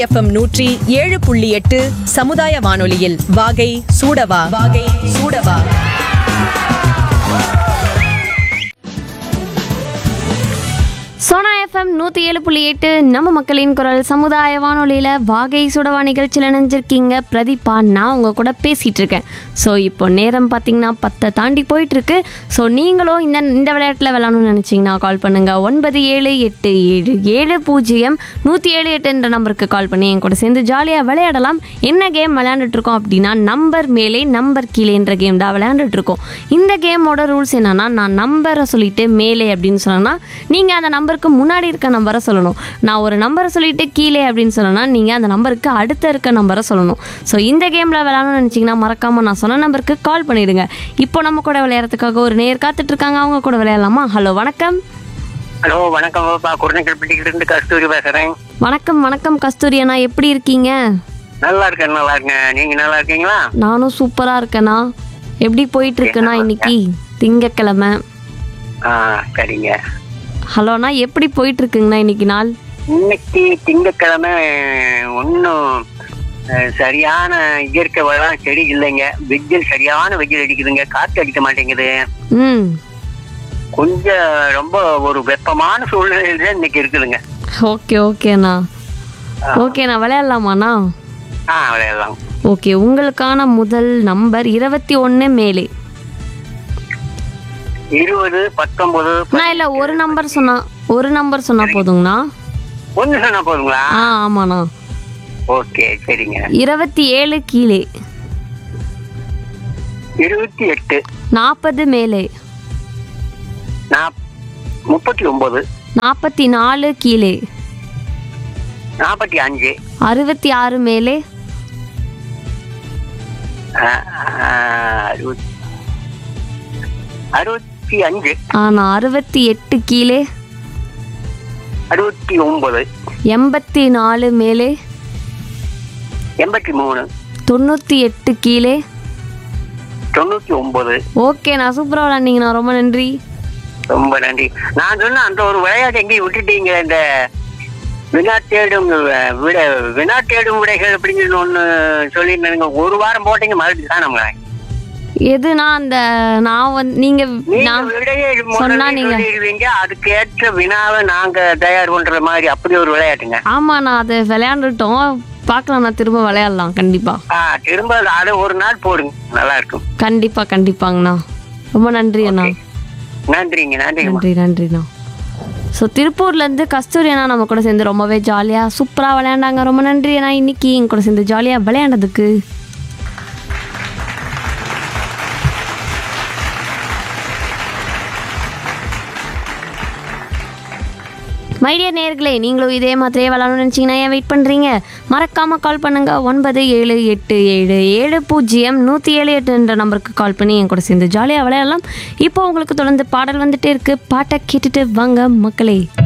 FM நூற்றி ஏழு புள்ளி எட்டு சமுதாய வானொலியில் வாகை சூடவா வாகை சூடவா சோனா எஃப்எம் நூற்றி ஏழு புள்ளி எட்டு நம்ம மக்களின் குரல் சமுதாய வானொலியில் வாகை சுடவா நிகழ்ச்சியில் நினைஞ்சிருக்கீங்க பிரதீபா நான் உங்கள் கூட பேசிகிட்டு இருக்கேன் ஸோ இப்போ நேரம் பார்த்தீங்கன்னா பத்தை தாண்டி போயிட்டுருக்கு ஸோ நீங்களும் இந்த இந்த விளையாட்டில் விளாடணும்னு நினச்சிங்கன்னா கால் பண்ணுங்கள் ஒன்பது ஏழு எட்டு ஏழு ஏழு பூஜ்ஜியம் நூற்றி ஏழு எட்டுன்ற நம்பருக்கு கால் பண்ணி என் கூட சேர்ந்து ஜாலியாக விளையாடலாம் என்ன கேம் விளையாண்டுட்டு இருக்கோம் அப்படின்னா நம்பர் மேலே நம்பர் கீழேன்ற கேம் தான் விளையாண்டுட்டு இருக்கோம் இந்த கேமோட ரூல்ஸ் என்னன்னா நான் நம்பரை சொல்லிட்டு மேலே அப்படின்னு சொன்னேன்னா நீங்கள் அந்த நம்பருக்கு முன்னாடி இருக்க நம்பரை சொல்லணும் நான் ஒரு நம்பரை சொல்லிட்டு கீழே அப்படின்னு சொன்னேன்னா நீங்கள் அந்த நம்பருக்கு அடுத்த இருக்க நம்பரை சொல்லணும் ஸோ இந்த கேமில் விளையாடணும்னு நினச்சிங்கன்னா மறக்காமல் நான் சொன்ன நம்பருக்கு கால் பண்ணிடுங்க இப்போ நம்ம கூட விளையாடுறதுக்காக ஒரு நேர் காத்துட்டு இருக்காங்க அவங்க கூட விளையாடலாமா ஹலோ வணக்கம் ஹலோ வணக்கம் பாப்பா குருணைக்கல்பட்டிக்கிட்ட இருந்து கஸ்தூரி பேசுறேன் வணக்கம் வணக்கம் கஸ்தூரி அண்ணா எப்படி இருக்கீங்க நல்லா இருக்கேன் நல்லா இருக்கேன் நீங்க நல்லா இருக்கீங்களா நானும் சூப்பராக இருக்கேண்ணா எப்படி போயிட்டு இருக்குண்ணா இன்னைக்கு திங்கக்கிழமை ஆ சரிங்க ஹலோண்ணா எப்படி போயிட்டு இருக்குங்கண்ணா இன்னைக்கு நாள் இன்னைக்கு திங்கக்கிழமை ஒன்றும் சரியான இயற்கை வளம் செடி இல்லைங்க வெயில் சரியான வெயில் அடிக்குதுங்க காற்று அடிக்க மாட்டேங்குது ம் கொஞ்சம் ரொம்ப ஒரு வெப்பமான சூழ்நிலையில தான் இன்னைக்கு இருக்குதுங்க ஓகே ஓகேண்ணா ஓகேண்ணா விளையாடலாமாண்ணா ஆ விளையாடலாம் ஓகே உங்களுக்கான முதல் நம்பர் இருபத்தி ஒன்று மேலே இருபது பத்தொன்பது நான் இல்லை ஒரு நம்பர் சொன்னா ஒரு நம்பர் சொன்னா போதுங்கண்ணா ஒன்று சொன்னா போதுங்களா ஆ ஆமாண்ணா ஓகே சரிங்க இருபத்தி ஏழு கீழே இருபத்தி எட்டு நாற்பது மேலே நாப் முப்பத்தி ஒன்பது நாற்பத்தி நாலு கீழே நாற்பத்தி அஞ்சு அறுபத்தி ஆறு மேலே ஆஹ், ஆஹ், அறுபத்தி அறுபத்தி அஞ்சு ஆனா அறுபத்தி எட்டு கீழே அறுபத்தி ஒன்பது எண்பத்தி நாலு மேலே எண்பத்தி மூணு தொண்ணூற்றி எட்டு கீழே தொண்ணூத்தி ஒன்பது ஓகே நான் சூப்பராக விளாண்டிங்கண்ணா ரொம்ப நன்றி ரொம்ப நன்றி நான் சொன்ன அந்த ஒரு விளையாட்டு எங்கேயும் விட்டுட்டீங்க இந்த வினா தேடும் அஹ், விட வினா தேடும் விடைகள் அப்படின்னு ஒண்ணு சொல்லியிருந்தேங்க ஒரு வாரம் போட்டீங்க மறுபடியும் காணுங்க எதுனா அந்த நான் வந்து நீங்கள் நீங்க நான் விடையை சொன்னா முதல்ல நீங்க சொல்லிடுவீங்க அதுக்கேற்ற வினாவை நாங்க தயார் பண்ற மாதிரி அப்படி ஒரு விளையாட்டுங்க ஆமாம் நான் அதை விளையாண்டுட்டோம் பார்க்கலாம் நான் திரும்ப விளையாடலாம் கண்டிப்பாக ஆ திரும்ப அதை ஒரு நாள் போடுங்க நல்லா இருக்கும் கண்டிப்பாக கண்டிப்பாங்கண்ணா ரொம்ப நன்றி அண்ணா நன்றிங்க நன்றிங்க நன்றி நன்றிண்ணா ஸோ திருப்பூர்லேருந்து கஸ்தூரி அண்ணா நம்ம கூட சேர்ந்து ரொம்பவே ஜாலியாக சூப்பராக விளையாண்டாங்க ரொம்ப நன்றி அண்ணா இன்னைக்கு என் கூட சேர்ந்து ஜாலியாக விளையாண்டதுக்கு மைடியர் நேர்களே நீங்களும் இதே மாதிரியே விளாடணும்னு நினச்சிங்கன்னா ஏன் வெயிட் பண்ணுறீங்க மறக்காமல் கால் பண்ணுங்கள் ஒன்பது ஏழு எட்டு ஏழு ஏழு பூஜ்ஜியம் நூற்றி ஏழு எட்டுன்ற நம்பருக்கு கால் பண்ணி என் கூட சேர்ந்து ஜாலியாக விளையாடலாம் இப்போ உங்களுக்கு தொடர்ந்து பாடல் வந்துட்டே இருக்குது பாட்டை கேட்டுட்டு வாங்க மக்களே